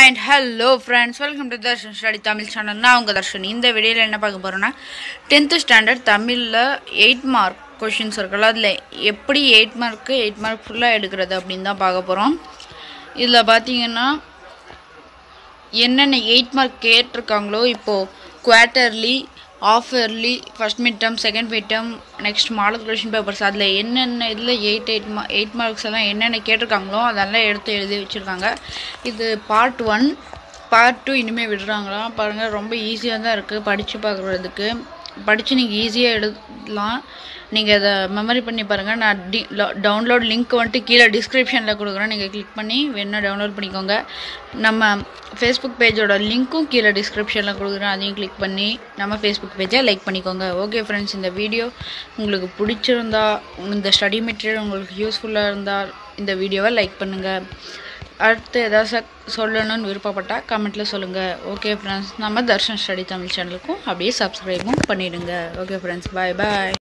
and hello friends welcome to Darshan study Tamil channel நான் உங்கள் தர்ஷன் இந்த வீடியோவில் என்ன பார்க்க போகிறோன்னா டென்த்து ஸ்டாண்டர்ட் தமிழில் எயிட் மார்க் கொஷின்ஸ் இருக்குல்ல அதில் எப்படி எயிட் மார்க்கு எயிட் மார்க் ஃபுல்லாக எடுக்கிறது அப்படின்னு தான் பார்க்க போகிறோம் இதில் பார்த்தீங்கன்னா என்னென்ன எயிட் மார்க் கேட்டிருக்காங்களோ இப்போது quarterly half yearly first mid term second mid term next model question papers அதில் என்னென்ன இதில் எயிட் எயிட் மா எயிட் மார்க்ஸ் எல்லாம் என்னென்ன கேட்டிருக்காங்களோ அதெல்லாம் எடுத்து எழுதி வச்சுருக்காங்க இது பார்ட் ஒன் பார்ட் டூ இனிமேல் விடுறாங்களாம் பாருங்கள் ரொம்ப ஈஸியாக தான் இருக்குது படித்து பார்க்குறதுக்கு படித்து நீங்கள் ஈஸியாக எழுதலாம் நீங்கள் அதை மெமரி பண்ணி பாருங்கள் நான் டி டவுன்லோட் லிங்க் வந்துட்டு கீழே டிஸ்கிரிப்ஷனில் கொடுக்குறேன் நீங்கள் கிளிக் பண்ணி வேணால் டவுன்லோட் பண்ணிக்கோங்க நம்ம ஃபேஸ்புக் பேஜோட லிங்க்கும் கீழே டிஸ்கிரிப்ஷனில் கொடுக்குறேன் அதையும் கிளிக் பண்ணி நம்ம ஃபேஸ்புக் பேஜை லைக் பண்ணிக்கோங்க ஓகே ஃப்ரெண்ட்ஸ் இந்த வீடியோ உங்களுக்கு பிடிச்சிருந்தா இந்த ஸ்டடி மெட்டீரியல் உங்களுக்கு யூஸ்ஃபுல்லாக இருந்தால் இந்த வீடியோவை லைக் பண்ணுங்கள் அடுத்து ஏதாவது சொல்லணும்னு விருப்பப்பட்டால் கமெண்ட்டில் சொல்லுங்கள் ஓகே ஃப்ரெண்ட்ஸ் நம்ம தர்ஷன் ஸ்டடி தமிழ் சேனலுக்கும் அப்படியே சப்ஸ்கிரைபும் பண்ணிவிடுங்க ஓகே ஃப்ரெண்ட்ஸ் பாய் பாய்